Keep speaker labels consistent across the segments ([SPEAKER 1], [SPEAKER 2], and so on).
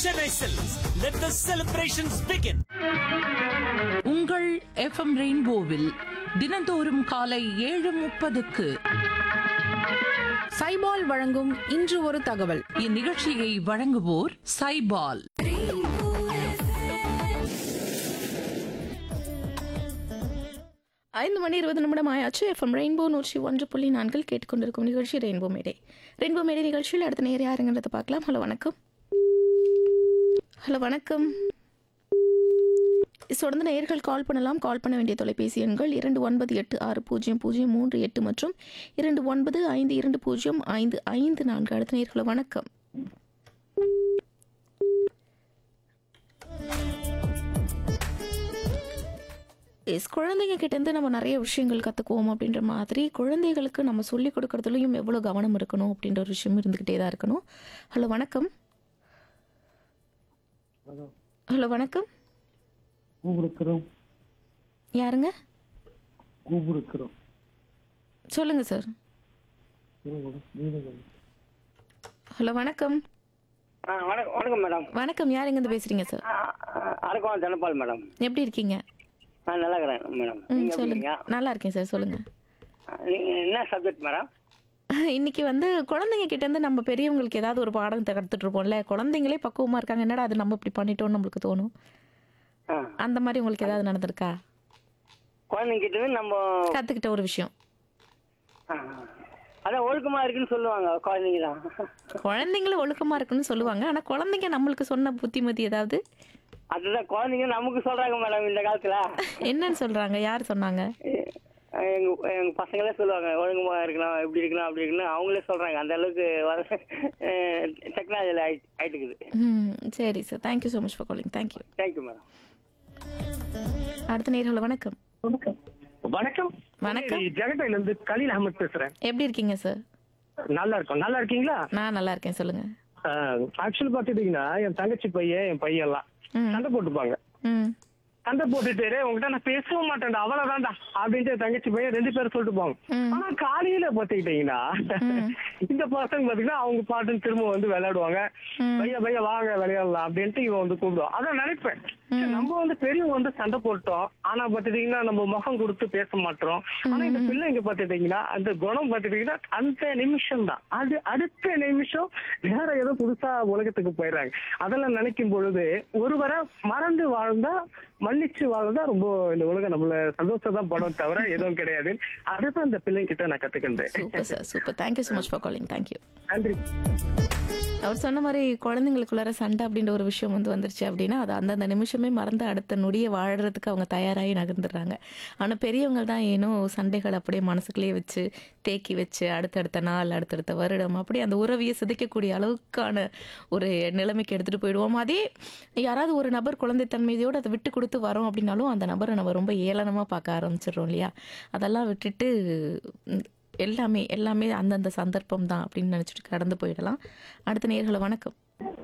[SPEAKER 1] Chennai Silks. Let the celebrations begin.
[SPEAKER 2] உங்கள் FM ரெயின்போவில் தினந்தோறும் காலை ஏழு முப்பதுக்கு
[SPEAKER 3] சைபால் வழங்கும் இன்று ஒரு தகவல்
[SPEAKER 2] இந்நிகழ்ச்சியை வழங்குவோர் சைபால்
[SPEAKER 3] ஐந்து மணி இருபது நிமிடம் ஆயாச்சு எஃப்எம் ரெயின்போ நூற்றி ஒன்று புள்ளி நான்கில் கேட்டுக்கொண்டிருக்கும் நிகழ்ச்சி ரெயின்போ மேடை ரெயின்போ மேடை நிகழ்ச்சியில் அடுத்த நேரம் யாருங்கிறத பார்க்கலாம் ஹலோ வணக்கம் ஹலோ வணக்கம் தொடர்ந்து நேயர்கள் கால் பண்ணலாம் கால் பண்ண வேண்டிய தொலைபேசி எண்கள் இரண்டு ஒன்பது எட்டு ஆறு பூஜ்ஜியம் பூஜ்ஜியம் மூன்று எட்டு மற்றும் இரண்டு ஒன்பது ஐந்து இரண்டு பூஜ்ஜியம் ஐந்து ஐந்து நான்கு அடுத்த நேயர்கள் வணக்கம் எஸ் குழந்தைங்க கிட்டேருந்து நம்ம நிறைய விஷயங்கள் கற்றுக்குவோம் அப்படின்ற மாதிரி குழந்தைகளுக்கு நம்ம சொல்லி கொடுக்கறதுலையும் எவ்வளோ கவனம் இருக்கணும் அப்படின்ற ஒரு விஷயம் இருந்துக்கிட்டே தான் இருக்கணும் ஹலோ வணக்கம் ஹலோ வணக்கம்
[SPEAKER 4] கூப்பிடுக்கிறோம்
[SPEAKER 3] யாருங்க
[SPEAKER 4] கூப்பிடுக்கிறோம்
[SPEAKER 3] சொல்லுங்க சார் ஹலோ வணக்கம்
[SPEAKER 5] ஆ வணக்கம் வணக்கம் மேடம்
[SPEAKER 3] வணக்கம் யார் எங்கேருந்து பேசுறீங்க சார்
[SPEAKER 5] அரக்கம் தனபால் மேடம்
[SPEAKER 3] எப்படி இருக்கீங்க
[SPEAKER 5] நான் நல்லா இருக்கிறேன் மேடம்
[SPEAKER 3] ம்
[SPEAKER 5] நீங்க எப்படி
[SPEAKER 3] சொல்லுங்க
[SPEAKER 5] இருக்கீங்க
[SPEAKER 3] நல்லா இருக்கேன் சார் சொல்லுங்க
[SPEAKER 5] நீங்க என்ன சப்ஜெக்ட் மேடம்
[SPEAKER 3] இன்னைக்கு வந்து குழந்தைங்க கிட்ட இருந்து நம்ம பெரியவங்களுக்கு ஏதாவது ஒரு பாடம் கற்றுட்டு இருப்போம்ல குழந்தைங்களே பக்குவமா இருக்காங்க என்னடா அது நம்ம இப்படி பண்ணிட்டோம்னு நம்மளுக்கு தோணும்
[SPEAKER 5] ஆ
[SPEAKER 3] அந்த மாதிரி உங்களுக்கு ஏதாவது நடந்திருக்கா
[SPEAKER 5] குழந்தைங்க கிட்ட இருந்து நம்ம
[SPEAKER 3] கத்துக்கிட்ட ஒரு விஷயம்
[SPEAKER 5] ஆ, அதான் ஒழுக்கமா இருக்குன்னு சொல்லுவாங்க குழந்தைங்க தான்
[SPEAKER 3] குழந்தைங்களும் ஒழுக்கமா இருக்குன்னு சொல்லுவாங்க ஆனா குழந்தைங்க நம்மளுக்கு சொன்ன புத்திமதி ஏதாவது
[SPEAKER 5] அதுதான் குழந்தைங்க நமக்கு சொல்றாங்க மேடம் இந்த காலத்துல
[SPEAKER 3] என்னன்னு சொல்றாங்க யார் சொன்னாங்க
[SPEAKER 5] எ- எங்க எங்க பசங்களே சொல்லுவாங்க ஒழுக்கமா இருக்கணும் இப்படி இருக்கணும் அப்படி இருக்கணும் அவங்களே சொல்றாங்க அந்த அளவுக்கு வர டெக்னாலஜியில் ஆயிட்டுக்குது
[SPEAKER 3] ம் சரி sir thank you so much for calling thank you
[SPEAKER 5] thank you madam
[SPEAKER 3] அடுத்த நேரில் வணக்கம்
[SPEAKER 4] வணக்கம்
[SPEAKER 3] வணக்கம்
[SPEAKER 4] ஜெகட்டையில இருந்து கலீல் அகமத் பேசுறேன்
[SPEAKER 3] எப்படி இருக்கீங்க சார்
[SPEAKER 4] நல்லா இருக்கும் நல்லா இருக்கீங்களா
[SPEAKER 3] நான் நல்லா இருக்கேன் சொல்லுங்க
[SPEAKER 4] ஆக்சுவலி பாத்துட்டீங்கன்னா என் தங்கச்சி பையன் என் பையன் எல்லாம்
[SPEAKER 3] ம்.
[SPEAKER 4] சண்டை போட்டுப்பாங்க
[SPEAKER 3] ம்
[SPEAKER 4] சண்டை போட்டுட்டு "டேய், உன்கிட்ட நான் பேசவும் மாட்டேன்டா அவ்வளவுதான்டா அப்படின்ட்டு என் தங்கச்சி பையன் ரெண்டு பேரும் சொல்லிட்டு போவாங்க
[SPEAKER 3] ம்.
[SPEAKER 4] ஆனா காலையில பாத்துக்கிட்டீங்கன்னா இந்த பசங்க பாத்தீங்கன்னா அவங்க பாட்டுன்னு திரும்ப வந்து விளையாடுவாங்க பையா பையா வாங்க விளையாடலாம் அப்படின்ட்டு இவன் வந்து கூப்பிடுவான் அதான் நினைப்பேன் சரி, நம்ம வந்து பெரியவங்க வந்து சண்டை போட்டோம் ஆனா பாத்துட்டீங்கன்னா நம்ம முகம் கொடுத்து பேச மாட்டோம் ஆனா இந்த பிள்ளைங்க பாத்துட்டீங்கன்னா அந்த குணம் பாத்துட்டீங்கன்னா அந்த நிமிஷம் தான் அது அடுத்த நிமிஷம் வேற ஏதோ புதுசா உலகத்துக்கு போயிடுறாங்க அதெல்லாம் நினைக்கும் பொழுது ஒருவரை மறந்து வாழ்ந்தா மன்னிச்சு வாழ்ந்தா ரொம்ப இந்த உலகம் நம்மள சந்தோஷம் தான் படம் தவிர எதுவும் கிடையாது அதுதான் இந்த பிள்ளைங்க கிட்ட நான் கத்துக்கிட்டேன்
[SPEAKER 3] super sir super thank you so much for calling thank you
[SPEAKER 4] நன்றி
[SPEAKER 3] அவர் சொன்ன மாதிரி குழந்தைங்களுக்குள்ளார சண்டை அப்படின்ற ஒரு விஷயம் வந்து வந்துருச்சு அப்படின்னா அது அந்தந்த நிமிஷமே மறந்து அடுத்த நொடியை வாழறதுக்கு அவங்க தயாராகி நகர்ந்துடுறாங்க ஆனால் பெரியவங்க தான் ஏனோ சண்டைகள் அப்படியே மனசுக்குள்ளேயே வச்சு தேக்கி வச்சு அடுத்தடுத்த நாள் அடுத்தடுத்த வருடம் அப்படியே அந்த உறவையை சிதைக்கக்கூடிய அளவுக்கான ஒரு நிலைமைக்கு எடுத்துகிட்டு போயிடுவோம் அதே யாராவது ஒரு நபர் குழந்தைத்தன்மையோடு அதை விட்டு கொடுத்து வரோம் அப்படின்னாலும் அந்த நபரை நம்ம ரொம்ப ஏளனமாக பார்க்க ஆரம்பிச்சிடுறோம் இல்லையா அதெல்லாம் விட்டுட்டு ம், எல்லாமே எல்லாமே அந்தந்த சந்தர்ப்பம் தான் அப்படின்னு நினச்சிட்டு கடந்து போயிடலாம் அடுத்த நேர்களை வணக்கம்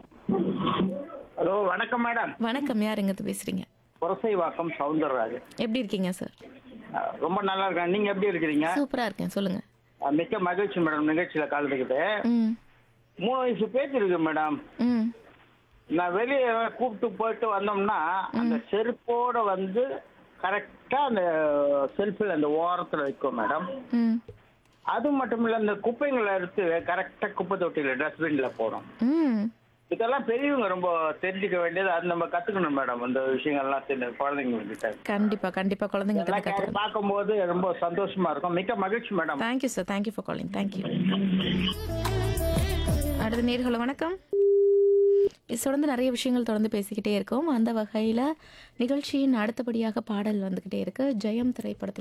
[SPEAKER 6] ஹலோ வணக்கம் மேடம்
[SPEAKER 3] வணக்கம் யார் எங்கிறது பேசுறீங்க
[SPEAKER 6] புரசைவாக்கம் சவுந்தரராஜ்
[SPEAKER 3] எப்படி இருக்கீங்க சார்
[SPEAKER 6] அஹ் ரொம்ப நல்லா இருக்கேன் நீங்க எப்படி இருக்கிறீங்க
[SPEAKER 3] சூப்பரா இருக்கேன் சொல்லுங்க
[SPEAKER 6] அஹ் மிக்க மகிழ்ச்சி மேடம் நிகழ்ச்சியில கலந்துக்கிட்டு
[SPEAKER 3] ம்
[SPEAKER 6] மூணு வயசு பேச்சு இருக்கு மேடம்
[SPEAKER 3] ம்
[SPEAKER 6] நான் வெளியே கூப்பிட்டு போயிட்டு வந்தோம்னா அந்த செருப்போட வந்து கரெக்டா அந்த செல்ஃபில் அந்த ஓரத்துல வைக்கும் மேடம்
[SPEAKER 3] ம்
[SPEAKER 6] அது மட்டும் இல்ல இந்த குப்பைங்களை எடுத்து கரெக்டா குப்பை தொட்டியில டஸ்ட்பின்ல போடும்
[SPEAKER 3] ம்
[SPEAKER 6] இதெல்லாம் பெரியவங்க ரொம்ப தெரிஞ்சுக்க வேண்டியது அது நம்ம கத்துக்கணும் மேடம் அந்த விஷயங்கள்லாம் தெரிஞ்ச குழந்தைங்க கிட்ட
[SPEAKER 3] கண்டிப்பா கண்டிப்பா குழந்தைங்கள்ட்ட
[SPEAKER 6] இதெல்லாம்
[SPEAKER 3] கற்றுக்கணும்
[SPEAKER 6] பார்க்கும்போது ரொம்ப சந்தோஷமா இருக்கும் மிக்க மகிழ்ச்சி madam
[SPEAKER 3] thank you sir thank you for calling thank you அடுத்த நேர்களை வணக்கம் இது தொடர்ந்து நிறைய விஷயங்கள் தொடர்ந்து பேசிக்கிட்டே இருக்கோம் அந்த வகையில் நிகழ்ச்சியின் அடுத்தபடியாக பாடல் வந்துக்கிட்டே இருக்கு ஜெயம் திரைப்படத்தில்